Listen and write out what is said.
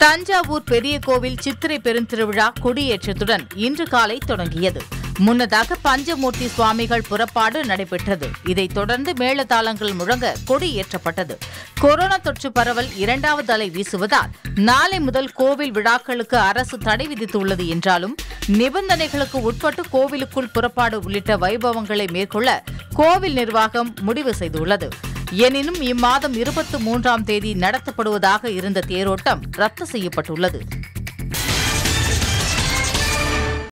தஞ்சாவூர் பெரிய கோவில் சித்திரை பெருந்திருவிழா கொடியேற்றத்துடன் இன்று காலை தொடங்கியது முன்னதாக பஞ்சமூர்த்தி சுவாமிகள் புறப்பாடு நடைபெற்றது இதைத் தொடர்ந்து மேளதாளங்கள் முழங்க கொடி ஏற்றப்பட்டது கொரோனா தொற்று பரவல் இரண்டாவது அலை வீசுவதால் நாளை முதல் கோவில் விழாக்களுக்கு அரசு தடை விதித்துள்ளது என்றாலும் நிபந்தனைகளுக்கு உட்பட்டு கோவிலுக்குள் புறப்பாடு உள்ளிட்ட வைபவங்களை மேற்கொள்ள கோவில் நிர்வாகம் முடிவு செய்துள்ளது எனினும் இம்மாதம் இருபத்தி மூன்றாம் தேதி நடத்தப்படுவதாக இருந்த தேரோட்டம் ரத்து செய்யப்பட்டுள்ளது